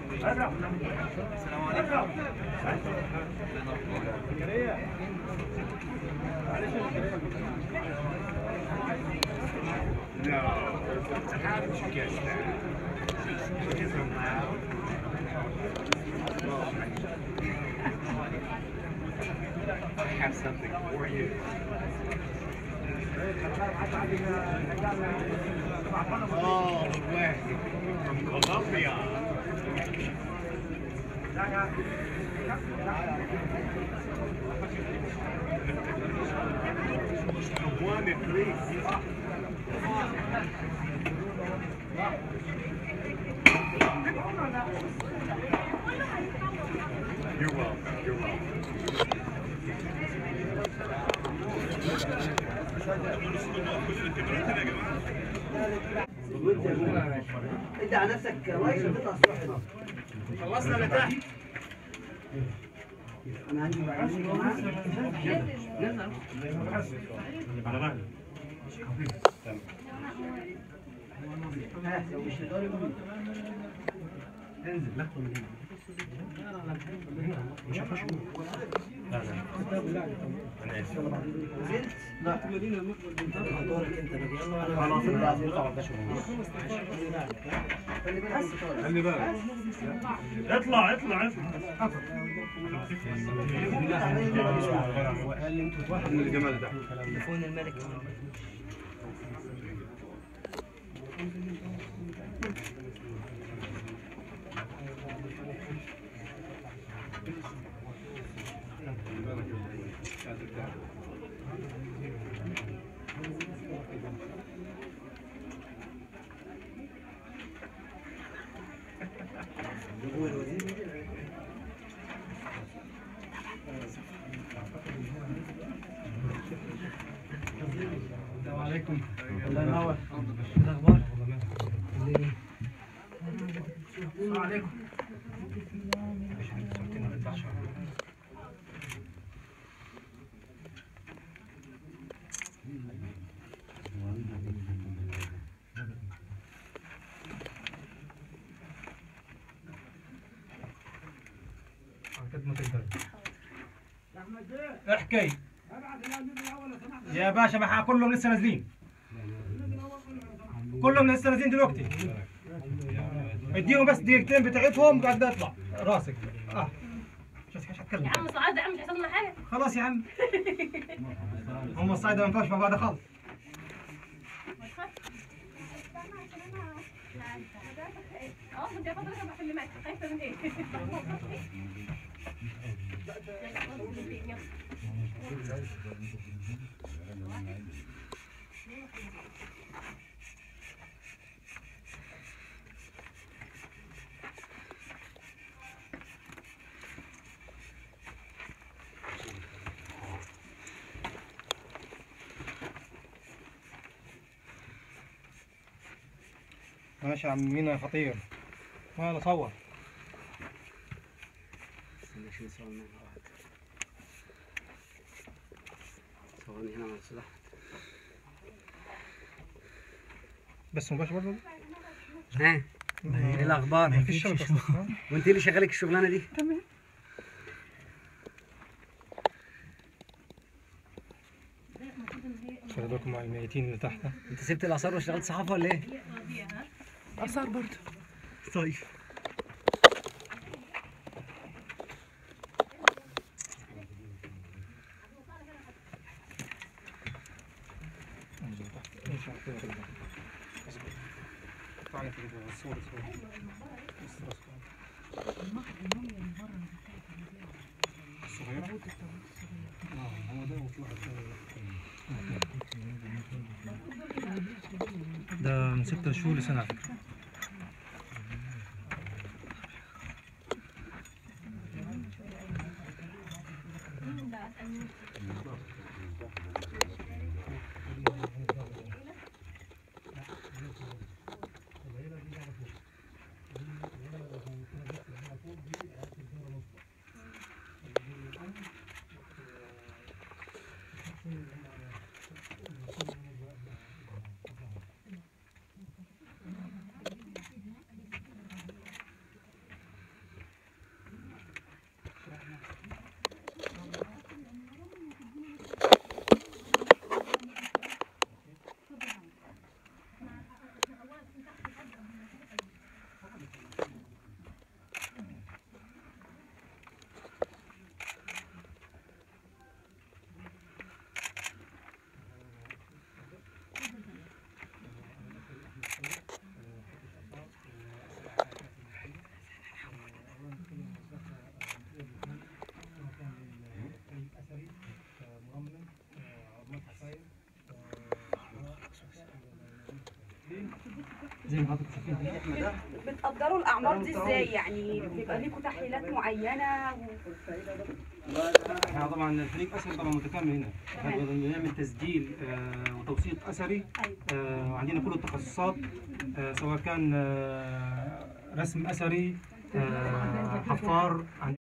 No. How did you guess that? Is it loud? I have something for you. All the way from Colombia. The one at least. You're welcome. You're welcome. انت على نفسك كويس وتطلع الصبح هنا خلصنا لتحت انا عندي عندي ها مش هتقولي مين انزل لا مش هخش لا لا انا اسف نزلت لا دورك انت بقى خلاص انت عايز 13 ونص خلي بالك انت طالع خلي بالك اطلع اطلع وقال لي انتوا واحد من الجمال ده تليفون الملك السلام عليكم الله ينور الاخبار السلام عليكم احكي يا باشا ما كلهم لسه نازلين كلهم لسه نازلين دلوقتي اديهم بس دقيقتين بتاعتهم قاعد اطلع راسك اه شوف ايش يا اتكلم عم صعاد يا عم مش حصل لنا حاجه خلاص يا عم هم الصيدة ما ينفعش مع بعض خالص اه كنت فتره كده بحل معاك خايفه من ايه ماشي يا عم مينا خطير ما نصور ماشي صورنا واحد صورني هنا مع الاستاذ احمد بس مباشر برضه ها ايه الاخبار ما فيش شبكة أصلاً. وانت اللي شغالك الشغلانه دي خلي بالكم مع الميتين اللي تحت انت سبت الاثار واشتغلت صحافه ولا ايه اثار برضه طيب انزل تحت امشي على كده كده. تعالى كده صورة صورة صورة صغيرة اه هو ده وفي واحد ده من ستة شهور لسنة على فكرة زي ما حضرتك شايفين دي بتقدروا الاعمار دي ازاي يعني بيبقى ليكوا تحليلات معينه و... احنا طبعا الفريق اثري طبعا متكامل هنا احنا بنعمل تسجيل آه، وتوثيق اثري آه، وعندنا كل التخصصات آه، سواء كان آه، رسم اثري آه، حفار